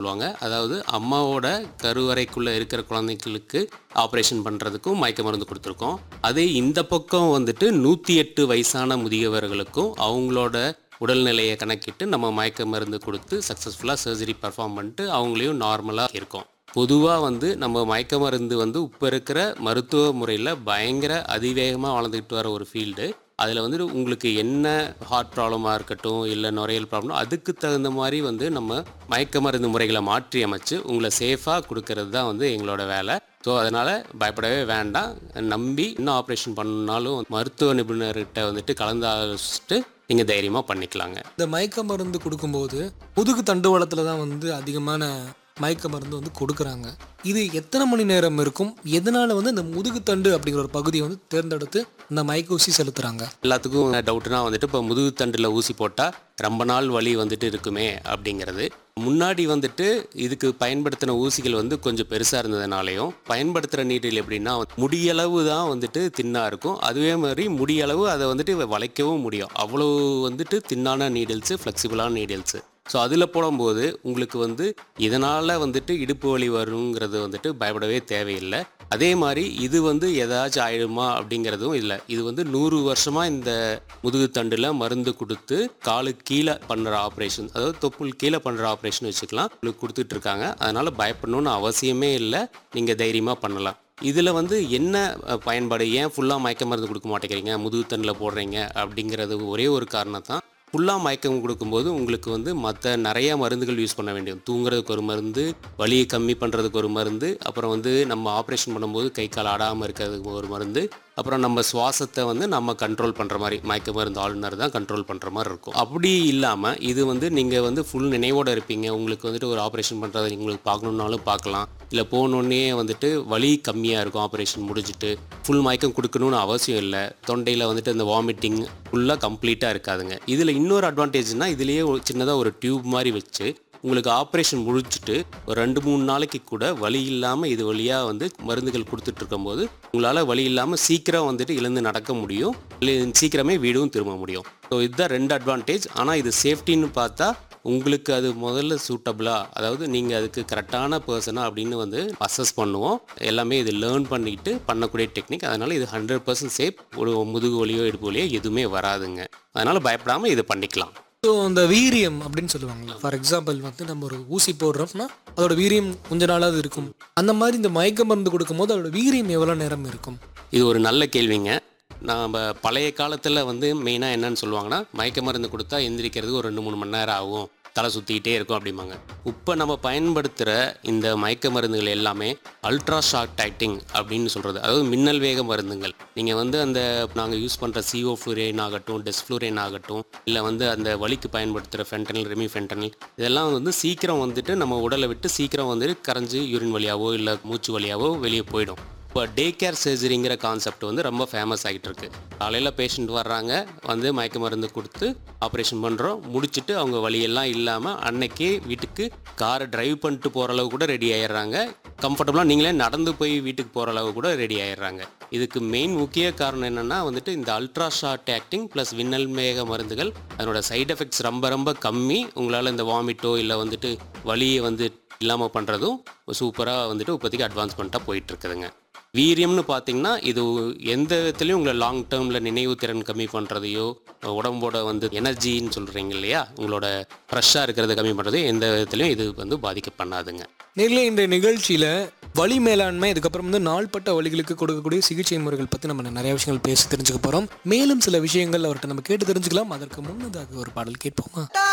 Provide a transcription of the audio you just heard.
சொல்லுவாங்க அதாவது அம்மாவோட கருவறைக்குள்ளே இருக்கிற குழந்தைகளுக்கு ஆப்ரேஷன் பண்ணுறதுக்கும் மயக்க மருந்து கொடுத்துருக்கோம் அதே இந்த பக்கம் வந்துட்டு நூற்றி எட்டு வயசான முதியவர்களுக்கும் அவங்களோட உடல்நிலையை கணக்கிட்டு நம்ம மயக்க மருந்து கொடுத்து சக்ஸஸ்ஃபுல்லாக சர்ஜரி பர்ஃபார்ம் பண்ணிட்டு அவங்களையும் நார்மலாக இருக்கோம் பொதுவாக வந்து நம்ம மயக்க மருந்து வந்து இப்போ இருக்கிற மருத்துவ முறையில் பயங்கர அதிவேகமாக வளர்ந்துக்கிட்டு வர ஒரு ஃபீல்டு அதில் வந்துட்டு உங்களுக்கு என்ன ஹார்ட் ப்ராப்ளமாக இருக்கட்டும் இல்லை நுரையீரல் ப்ராப்ளம் அதுக்கு தகுந்த மாதிரி வந்து நம்ம மயக்க மருந்து முறைகளை மாற்றி அமைச்சு உங்களை சேஃபாக கொடுக்கறது தான் வந்து எங்களோட வேலை ஸோ அதனால் பயப்படவே வேண்டாம் நம்பி இன்னும் ஆப்ரேஷன் பண்ணாலும் மருத்துவ நிபுணர்கிட்ட வந்துட்டு கலந்து ஆலோசிச்சுட்டு நீங்கள் தைரியமாக பண்ணிக்கலாங்க இந்த மயக்க மருந்து கொடுக்கும்போது முதுகு தண்டுவளத்தில் தான் வந்து அதிகமான மயக்க மருந்து வந்து கொடுக்குறாங்க இது எத்தனை மணி நேரம் இருக்கும் எதனால வந்து இந்த முதுகு தண்டு அப்படிங்கிற ஒரு பகுதியை வந்து தேர்ந்தெடுத்து இந்த மயக்க ஊசி செலுத்துறாங்க எல்லாத்துக்கும் டவுட்னா வந்துட்டு இப்போ முதுகு தண்டில் ஊசி போட்டால் ரொம்ப நாள் வலி வந்துட்டு இருக்குமே அப்படிங்கிறது முன்னாடி வந்துட்டு இதுக்கு பயன்படுத்தின ஊசிகள் வந்து கொஞ்சம் பெருசாக இருந்ததுனாலையும் பயன்படுத்துகிற நீடில் எப்படின்னா முடியளவு தான் வந்துட்டு தின்னா இருக்கும் அதுவே மாதிரி முடியளவு அதை வந்துட்டு வளைக்கவும் முடியும் அவ்வளோ வந்துட்டு தின்னான நீடில்ஸு ஃப்ளெக்சிபிளான நீடில்ஸு ஸோ அதில் போடும்போது உங்களுக்கு வந்து இதனால் வந்துட்டு இடுப்பு வலி வருங்கிறது வந்துட்டு பயப்படவே தேவையில்லை அதே மாதிரி இது வந்து ஏதாச்சும் ஆயிடுமா அப்படிங்கிறதும் இல்லை இது வந்து நூறு வருஷமாக இந்த முதுகு தண்டில் மருந்து கொடுத்து காலு கீழே பண்ணுற ஆப்ரேஷன் அதாவது தொப்புள் கீழே பண்ணுற ஆப்ரேஷன் வச்சுக்கலாம் உங்களுக்கு கொடுத்துட்டு இருக்காங்க அதனால் பயப்படணும்னு அவசியமே இல்லை நீங்கள் தைரியமாக பண்ணலாம் இதில் வந்து என்ன அஹ், பயன்பாடு ஏன் ஃபுல்லாக மயக்க மருந்து கொடுக்க மாட்டேங்கிறீங்க முதுகு தண்டில் போடுறீங்க அப்படிங்கிறது ஒரே ஒரு காரணம் தான் ஃபுல்லாக மயக்கம் கொடுக்கும்போது உங்களுக்கு வந்து மற்ற நிறைய மருந்துகள் யூஸ் பண்ண வேண்டியும் தூங்குறதுக்கு ஒரு மருந்து வலியை கம்மி பண்ணுறதுக்கு ஒரு மருந்து அப்புறம் வந்து நம்ம ஆப்ரேஷன் பண்ணும்போது கை கால் ஆடாமல் இருக்கிறதுக்கு ஒரு மருந்து அப்புறம் நம்ம சுவாசத்தை வந்து நம்ம கண்ட்ரோல் பண்ணுற மாதிரி மயக்க மருந்து ஆளுநர் தான் கண்ட்ரோல் பண்ணுற மாதிரி இருக்கும் அப்படி இல்லாமல் இது வந்து நீங்கள் வந்து ஃபுல் நினைவோடு இருப்பீங்க உங்களுக்கு வந்துட்டு ஒரு ஆப்ரேஷன் பண்ணுறதை உங்களுக்கு பார்க்கணுன்னாலும் பார்க்கலாம் இல்லை போனோடனே வந்துட்டு வலி கம்மியாக இருக்கும் ஆப்ரேஷன் முடிஞ்சிட்டு ஃபுல் மயக்கம் கொடுக்கணும்னு அவசியம் இல்லை தொண்டையில் வந்துட்டு இந்த வாமிட்டிங் ஃபுல்லாக கம்ப்ளீட்டாக இருக்காதுங்க இதில் இன்னொரு அட்வான்டேஜ்னா இதுலேயே ஒரு சின்னதாக ஒரு டியூப் மாதிரி வச்சு உங்களுக்கு ஆப்ரேஷன் முடிச்சுட்டு ஒரு ரெண்டு மூணு நாளைக்கு கூட வலி இல்லாமல் இது வழியாக வந்து மருந்துகள் கொடுத்துட்டு இருக்கும்போது உங்களால் வலி இல்லாமல் சீக்கிரம் வந்துட்டு எழுந்து நடக்க முடியும் இல்லை சீக்கிரமே வீடும் திரும்ப முடியும் ஸோ இதுதான் ரெண்டு அட்வான்டேஜ் ஆனால் இது சேஃப்டின்னு பார்த்தா உங்களுக்கு அது முதல்ல சூட்டபிளா அதாவது நீங்கள் அதுக்கு கரெக்டான பர்சனா அப்படின்னு வந்து அசஸ் பண்ணுவோம் எல்லாமே இது லேர்ன் பண்ணிட்டு பண்ணக்கூடிய டெக்னிக் அதனால் இது ஹண்ட்ரட் பர்சன்ட் சேஃப் ஒரு முதுகு வலியோ இடுப்பு வலியோ எதுவுமே வராதுங்க அதனால் பயப்படாமல் இது பண்ணிக்கலாம் ஸோ அந்த வீரியம் அப்படின்னு சொல்லுவாங்கல்ல ஃபார் எக்ஸாம்பிள் வந்து நம்ம ஒரு ஊசி போடுறோம்னா அதோட வீரியம் கொஞ்ச நாளாவது இருக்கும் அந்த மாதிரி இந்த மயக்க மருந்து கொடுக்கும்போது அதோட வீரியம் எவ்வளோ நேரம் இருக்கும் இது ஒரு நல்ல கேள்விங்க நாம் பழைய காலத்தில் வந்து மெயினாக என்னன்னு சொல்லுவாங்கன்னா மயக்க மருந்து கொடுத்தா எந்திரிக்கிறதுக்கு ஒரு ரெண்டு மூணு மணி நேரம் ஆகும் தலை சுற்றிக்கிட்டே இருக்கும் அப்படிம்பாங்க இப்போ நம்ம பயன்படுத்துகிற இந்த மயக்க மருந்துகள் எல்லாமே அல்ட்ரா ஷார்ட் ஆக்டிங் அப்படின்னு சொல்கிறது அதாவது மின்னல் வேக மருந்துகள் நீங்கள் வந்து அந்த நாங்கள் யூஸ் பண்ணுற சிஓ ஃப்ளூரேன் ஆகட்டும் டெஸ்ஃப்ளூரேன் ஆகட்டும் இல்லை வந்து அந்த வலிக்கு பயன்படுத்துகிற ஃபென்டனில் ரெமி ஃபென்டனில் இதெல்லாம் வந்து சீக்கிரம் வந்துட்டு நம்ம உடலை விட்டு சீக்கிரம் வந்துட்டு கரைஞ்சு யூரின் வழியாவோ இல்லை மூச்சு வழியாவோ வெளியே போயிடும் இப்போ டே கேர் சர்ஜரிங்கிற கான்செப்ட் வந்து ரொம்ப ஃபேமஸ் ஆகிட்டு இருக்கு காலையில் பேஷண்ட் வர்றாங்க வந்து மயக்க மருந்து கொடுத்து ஆப்ரேஷன் பண்ணுறோம் முடிச்சுட்டு அவங்க வழியெல்லாம் இல்லாமல் அன்னைக்கே வீட்டுக்கு காரை டிரைவ் பண்ணிட்டு போகிற அளவு கூட ரெடி ஆயிடுறாங்க கம்ஃபர்டபுளாக நீங்களே நடந்து போய் வீட்டுக்கு போகிற அளவு கூட ரெடி ஆயிடுறாங்க இதுக்கு மெயின் முக்கிய காரணம் என்னென்னா வந்துட்டு இந்த அல்ட்ரா ஷார்ட் ஆக்டிங் ப்ளஸ் விண்ணல் மேக மருந்துகள் அதனோட சைடு எஃபெக்ட்ஸ் ரொம்ப ரொம்ப கம்மி உங்களால் இந்த வாமிட்டோ இல்லை வந்துட்டு வலியை வந்து இல்லாமல் பண்ணுறதும் சூப்பராக வந்துட்டு இப்போதைக்கு அட்வான்ஸ்மெண்ட்டாக போயிட்டு இருக்குதுங்க வீரியம்னு பார்த்தீங்கன்னா இது எந்த விதத்துலையும் உங்களை லாங் டேர்மில் நினைவு திறன் கம்மி பண்ணுறதையோ உடம்போட வந்து எனர்ஜின்னு சொல்கிறீங்க இல்லையா உங்களோட ஃப்ரெஷ்ஷாக இருக்கிறத கம்மி பண்ணுறது எந்த விதத்துலையும் இது வந்து பாதிக்க பண்ணாதுங்க நேரில் இந்த நிகழ்ச்சியில் வலி மேலாண்மை இதுக்கப்புறம் வந்து நாள்பட்ட வலிகளுக்கு கொடுக்கக்கூடிய சிகிச்சை முறைகள் பற்றி நம்ம நிறைய விஷயங்கள் பேசி தெரிஞ்சுக்க போகிறோம் மேலும் சில விஷயங்கள் அவர்கிட்ட நம்ம கேட்டு தெரிஞ்சுக்கலாம் அதற்கு முன்னதாக ஒரு பாடல் கேட்போமா